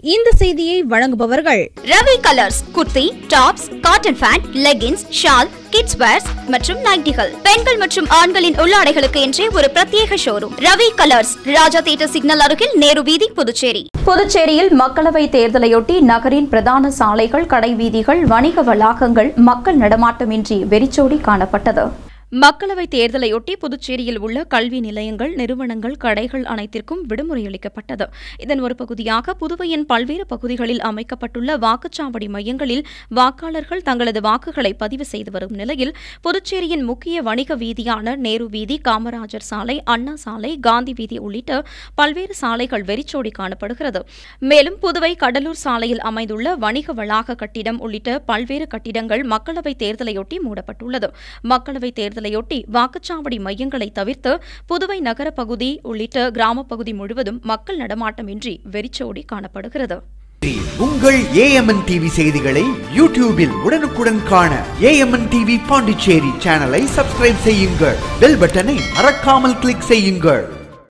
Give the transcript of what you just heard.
இந்த செய்தியை வழங்குபவர்கள் Ravi colours kurti tops cotton pant leggings shawl kids wears மற்றும் நைட்டிகள் பெண்கள் மற்றும் ஆண்களின் உள்ளாடைகளுக்கு என்றே ஒரு பிரத்யேக showroom Ravi colours Raja theatre signal அருகில் நேரு வீதி புதுச்சேரி புதுச்சேரியில் மக்களவைத் தேர்தலையொட்டி நகரின் பிரதான சாலைகள் கடைவீதிகள் வணிக வளாகங்கள் மக்கள் நடமாட்டமின்றி வெறிச்சோடி காணப்பட்டது மக்களவைத் தேர்தலையொட்டி புதுச்சேரியில் உள்ள கல்வி நிலையங்கள் நிறுவனங்கள் கடைகள் அனைத்திற்கும் விடுமுறை அளிக்கப்பட்டது இதன் ஒரு பகுதியாக புதுவையின் பல்வேறு பகுதிகளில் அமைக்கப்பட்டுள்ள வாக்குச்சாவடி மையங்களில் வாக்காளர்கள் தங்களது வாக்குகளை பதிவு செய்து வரும் நிலையில் புதுச்சேரியின் முக்கிய வணிக வீதியான நேரு வீதி காமராஜர் சாலை அண்ணா சாலை காந்தி வீதி உள்ளிட்ட பல்வேறு சாலைகள் வெறிச்சோடி காணப்படுகிறது மேலும் புதுவை கடலூர் சாலையில் அமைந்துள்ள வணிக வளாக கட்டிடம் உள்ளிட்ட பல்வேறு கட்டிடங்கள் மக்களவைத் தேர்தலையொட்டி மூடப்பட்டுள்ளது மக்களவைத் தேர்தலையொட்டி வாக்குச்சாவடி மையங்களை தவிர்த்து புதுவை நகர பகுதி உள்ளிட்ட கிராமப் பகுதி முழுவதும் மக்கள் நடமாட்டமின்றி வெறிச்சோடி காணப்படுகிறது உங்கள் ஏஎம்என் டிவி செய்திகளை யூடியூபில் உடனுக்குடன் காண ஏஎம்என் டிவி பாண்டிச்சேரி சேனலை சப்ஸ்கிரைப் செய்யுங்கள் பெல் பட்டனை மறக்காமல் கிளிக் செய்யுங்கள்